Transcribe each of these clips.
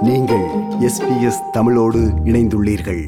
நீங்கள் எஸ்பிஎஸ் தமிழோடு இணைந்துள்ளீர்கள்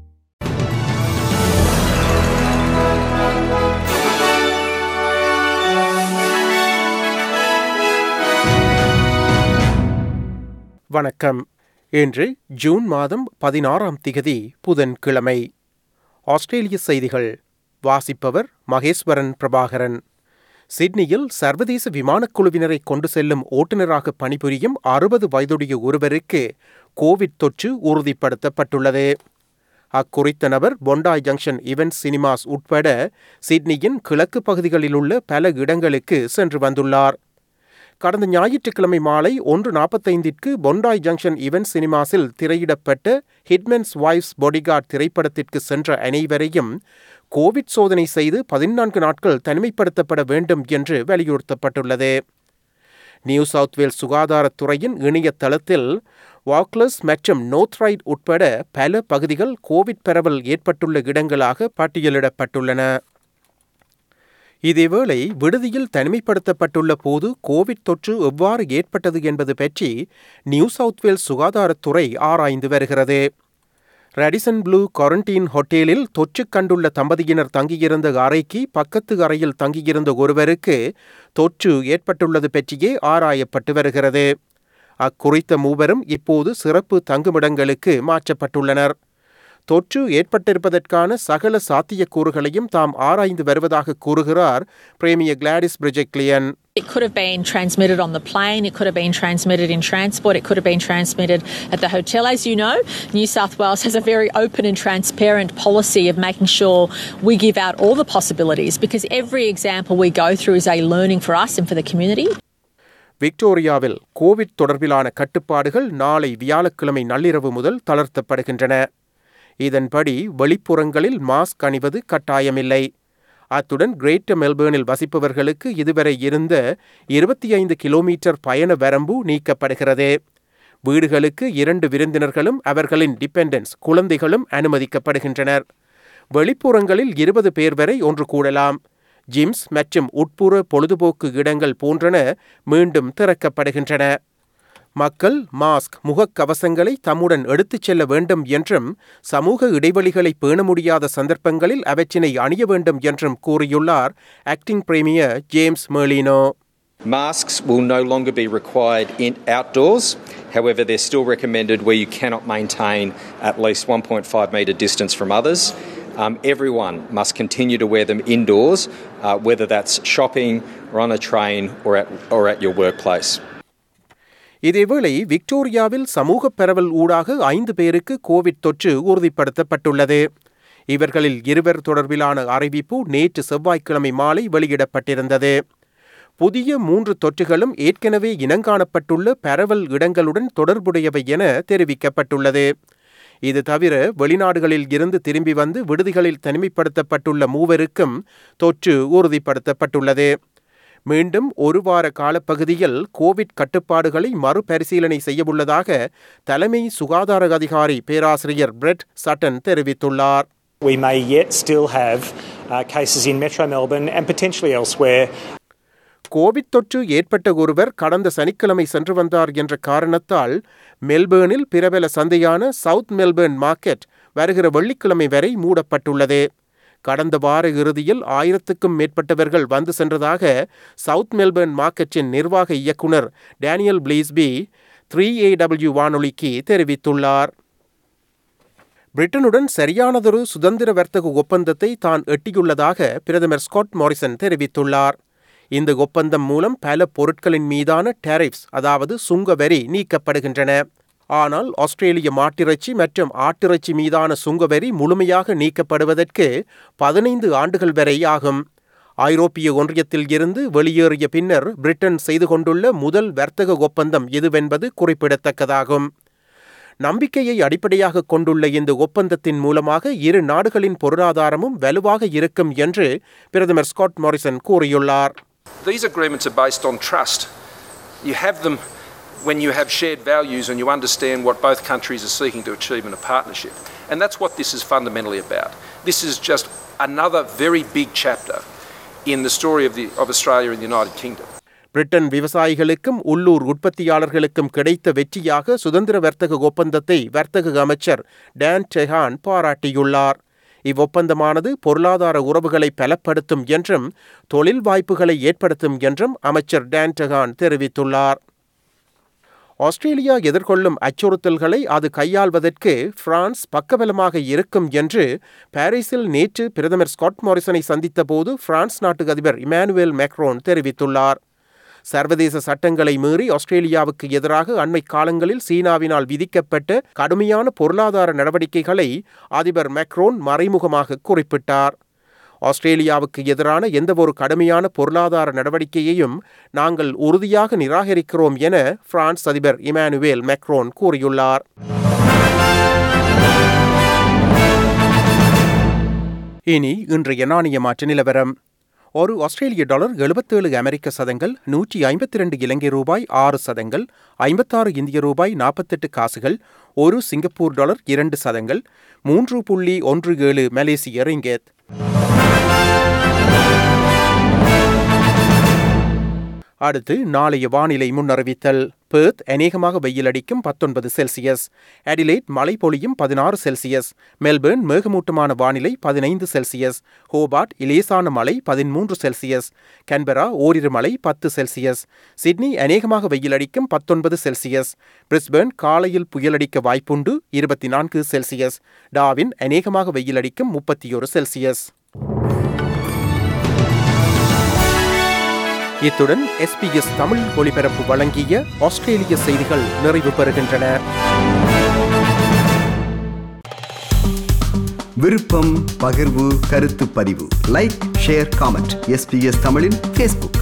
வணக்கம் இன்று ஜூன் மாதம் பதினாறாம் திகதி புதன்கிழமை ஆஸ்திரேலிய செய்திகள் வாசிப்பவர் மகேஸ்வரன் பிரபாகரன் சிட்னியில் சர்வதேச விமானக் குழுவினரை கொண்டு செல்லும் ஓட்டுநராக பணிபுரியும் அறுபது வயதுடைய ஒருவருக்கு கோவிட் தொற்று உறுதிப்படுத்தப்பட்டுள்ளது அக்குறித்த நபர் பொண்டாய் ஜங்ஷன் இவென்ட் சினிமாஸ் உட்பட சிட்னியின் கிழக்கு பகுதிகளில் உள்ள பல இடங்களுக்கு சென்று வந்துள்ளார் கடந்த ஞாயிற்றுக்கிழமை மாலை ஒன்று நாற்பத்தைந்திற்கு பொண்டாய் ஜங்ஷன் இவென்ட் சினிமாஸில் திரையிடப்பட்ட ஹிட்மென்ஸ் வைஃப்ஸ் பாடிகார்ட் திரைப்படத்திற்கு சென்ற அனைவரையும் கோவிட் சோதனை செய்து பதினான்கு நாட்கள் தனிமைப்படுத்தப்பட வேண்டும் என்று வலியுறுத்தப்பட்டுள்ளது நியூ சவுத் வேல்ஸ் சுகாதாரத்துறையின் இணையதளத்தில் வாக்லஸ் மற்றும் நோத்ரைட் உட்பட பல பகுதிகள் கோவிட் பரவல் ஏற்பட்டுள்ள இடங்களாக பட்டியலிடப்பட்டுள்ளன இதேவேளை விடுதியில் தனிமைப்படுத்தப்பட்டுள்ள போது கோவிட் தொற்று எவ்வாறு ஏற்பட்டது என்பது பற்றி நியூ சவுத் வேல்ஸ் சுகாதாரத்துறை ஆராய்ந்து வருகிறது ரடிசன் ப்ளூ குவாரண்டீன் ஹோட்டலில் தொற்று கண்டுள்ள தம்பதியினர் தங்கியிருந்த அறைக்கு பக்கத்து அறையில் தங்கியிருந்த ஒருவருக்கு தொற்று ஏற்பட்டுள்ளது பற்றியே ஆராயப்பட்டு வருகிறது அக்குறித்த மூவரும் இப்போது சிறப்பு தங்குமிடங்களுக்கு மாற்றப்பட்டுள்ளனர் தொற்று ஏற்பட்டிருப்பதற்கான சகல சாத்தியக்கூறுகளையும் தாம் ஆராய்ந்து வருவதாக கூறுகிறார் premier Gladys Berejiklian It could have been transmitted on the plane, it could have been transmitted in transport, it could have been transmitted at the hotel. As you know, New South Wales has a very open and transparent policy of making sure we give out all the possibilities because every example we go through is a learning for us and for the community. விக்டோரியாவில் COVID தொடர்பிலான கட்டுப்பாடுகள் நாளை வியாழக்கிழமை நள்ளிரவு முதல் தளர்த்தப்படுகின்றன இதன்படி வெளிப்புறங்களில் mask அணிவது கட்டாயமில்லை அத்துடன் கிரேட்டர் மெல்பேர்னில் வசிப்பவர்களுக்கு இதுவரை இருந்த இருபத்தி ஐந்து கிலோமீட்டர் பயண வரம்பு நீக்கப்படுகிறது வீடுகளுக்கு இரண்டு விருந்தினர்களும் அவர்களின் டிபெண்டன்ஸ் குழந்தைகளும் அனுமதிக்கப்படுகின்றனர் வெளிப்புறங்களில் இருபது பேர் வரை ஒன்று கூடலாம் ஜிம்ஸ் மற்றும் உட்புற பொழுதுபோக்கு இடங்கள் போன்றன மீண்டும் திறக்கப்படுகின்றன மக்கள் மாஸ்க் முகக்கவசங்களை தம்முடன் எடுத்துச் செல்ல வேண்டும் என்றும் சமூக இடைவெளிகளை பேண முடியாத சந்தர்ப்பங்களில் அவற்றினை அணிய வேண்டும் என்றும் கூறியுள்ளார் acting premier James Merlino Masks will no longer be required in outdoors. However, they're still recommended where you cannot maintain at least 1.5 metre distance from others. Um, everyone must continue to wear them indoors, uh, whether that's shopping or on a train or at, or at your workplace. இதேவேளை விக்டோரியாவில் சமூக பரவல் ஊடாக ஐந்து பேருக்கு Covid தொற்று உறுதிப்படுத்தப்பட்டுள்ளது இவர்களில் இருவர் தொடர்பிலான அறிவிப்பு நேற்று செவ்வாய்க்கிழமை மாலை வெளியிடப்பட்டிருந்தது புதிய மூன்று தொற்றுகளும் ஏற்கனவே இனங்காணப்பட்டுள்ள பரவல் இடங்களுடன் தொடர்புடையவை என தெரிவிக்கப்பட்டுள்ளது இது தவிர வெளிநாடுகளில் இருந்து திரும்பி வந்து விடுதிகளில் தனிமைப்படுத்தப்பட்டுள்ள மூவருக்கும் தொற்று உறுதிப்படுத்தப்பட்டுள்ளது மீண்டும் ஒரு வார காலப்பகுதியில் கோவிட் கட்டுப்பாடுகளை மறுபரிசீலனை செய்யவுள்ளதாக தலைமை சுகாதார அதிகாரி பேராசிரியர் பிரெட் சட்டன் தெரிவித்துள்ளார் We may yet still have uh, cases in Metro Melbourne and potentially elsewhere COVID தொற்று ஏற்பட்ட ஒருவர் கடந்த சனிக்கிழமை சென்று வந்தார் என்ற காரணத்தால் மெல்பேர்னில் பிரபல சந்தையான சவுத் மெல்பேர்ன் மார்க்கெட் வருகிற வெள்ளிக்கிழமை வரை மூடப்பட்டுள்ளது கடந்த வார இறுதியில் ஆயிரத்துக்கும் மேற்பட்டவர்கள் வந்து சென்றதாக சவுத் மெல்பேர்ன் மார்க்கெட்டின் நிர்வாக இயக்குனர் டேனியல் பிளீஸ்பி த்ரீ ஏடபிள்யூ வானொலிக்கு தெரிவித்துள்ளார் பிரிட்டனுடன் சரியானதொரு சுதந்திர வர்த்தக ஒப்பந்தத்தை தான் எட்டியுள்ளதாக பிரதமர் ஸ்காட் மாரிசன் தெரிவித்துள்ளார் இந்த ஒப்பந்தம் மூலம் பல பொருட்களின் மீதான டேரிஃப்ஸ் அதாவது சுங்க வரி நீக்கப்படுகின்றன ஆனால் ஆஸ்திரேலிய மாட்டிறைச்சி மற்றும் ஆட்டிறைச்சி மீதான சுங்கவரி முழுமையாக நீக்கப்படுவதற்கு பதினைந்து ஆண்டுகள் வரை ஆகும் ஐரோப்பிய ஒன்றியத்தில் இருந்து வெளியேறிய பின்னர் பிரிட்டன் செய்து கொண்டுள்ள முதல் வர்த்தக ஒப்பந்தம் இதுவென்பது குறிப்பிடத்தக்கதாகும் நம்பிக்கையை அடிப்படையாக கொண்டுள்ள இந்த ஒப்பந்தத்தின் மூலமாக இரு நாடுகளின் பொருளாதாரமும் வலுவாக இருக்கும் என்று பிரதமர் ஸ்காட் மாரிசன் கூறியுள்ளார் These agreements are based on trust. You have them when you have shared values and you understand what both countries are seeking to achieve in a partnership. And that's what this is fundamentally about. This is just another very big chapter in the story of, the, of Australia and the United Kingdom. Britain விவசாயிகளுக்கும் உள்ளூர் உற்பத்தியாளர்களுக்கும் கிடைத்த வெற்றியாக சுதந்திர வர்த்தக ஒப்பந்தத்தை வர்த்தக அமைச்சர் Don டெஹான் பாராட்டியுள்ளார் இவ்வொப்பந்தமானது பொருளாதார உறவுகளை பலப்படுத்தும் என்றும் தொழில் வாய்ப்புகளை ஏற்படுத்தும் என்றும் அமைச்சர் டான் டெஹான் தெரிவித்துள்ளார் ஆஸ்திரேலியா எதிர்கொள்ளும் அச்சுறுத்தல்களை அது கையாள்வதற்கு பிரான்ஸ் பக்கபலமாக இருக்கும் என்று பாரிஸில் நேற்று பிரதமர் ஸ்காட் மாரிசனை சந்தித்தபோது பிரான்ஸ் நாட்டு அதிபர் இமானுவேல் மேக்ரோன் தெரிவித்துள்ளார் சர்வதேச சட்டங்களை மீறி ஆஸ்திரேலியாவுக்கு எதிராக அண்மை காலங்களில் சீனாவினால் விதிக்கப்பட்ட கடுமையான பொருளாதார நடவடிக்கைகளை அதிபர் மேக்ரோன் மறைமுகமாக குறிப்பிட்டார் ஆஸ்திரேலியாவுக்கு எதிரான எந்தவொரு கடுமையான பொருளாதார நடவடிக்கையையும் நாங்கள் உறுதியாக நிராகரிக்கிறோம் என பிரான்ஸ் அதிபர் இமானுவேல் மேக்ரோன் கூறியுள்ளார் இனி இன்றைய நாணய மாற்று நிலவரம் ஒரு ஆஸ்திரேலிய டாலர் எழுபத்தேழு அமெரிக்க சதங்கள் நூற்றி ஐம்பத்தி ரெண்டு இலங்கை ரூபாய் ஆறு சதங்கள் ஐம்பத்தாறு இந்திய ரூபாய் நாற்பத்தெட்டு காசுகள் ஒரு சிங்கப்பூர் டாலர் இரண்டு சதங்கள் மூன்று புள்ளி ஒன்று ஏழு மலேசிய ரிங்கெத் அடுத்து நாளைய வானிலை முன்னறிவித்தல் பேர்த் அநேகமாக வெயில் அடிக்கும் பத்தொன்பது செல்சியஸ் அடிலைட் மழை பொழியும் பதினாறு செல்சியஸ் மெல்பேர்ன் மேகமூட்டமான வானிலை பதினைந்து செல்சியஸ் ஹோபார்ட் இலேசான மழை பதிமூன்று செல்சியஸ் கன்பரா ஓரிரு மழை பத்து செல்சியஸ் சிட்னி அநேகமாக வெயில் அடிக்கும் பத்தொன்பது செல்சியஸ் பிரிஸ்பேர்ன் காலையில் புயலடிக்க வாய்ப்புண்டு இருபத்தி நான்கு செல்சியஸ் டாவின் அநேகமாக வெயில் அடிக்கும் முப்பத்தி ஒரு செல்சியஸ் இத்துடன் எஸ்பிஎஸ் தமிழ் ஒலிபரப்பு வழங்கிய ஆஸ்திரேலிய செய்திகள் நிறைவு பெறுகின்றன விருப்பம் பகிர்வு கருத்து பதிவு லைக் ஷேர் காமெண்ட் எஸ்பிஎஸ் தமிழின் ஃபேஸ்புக்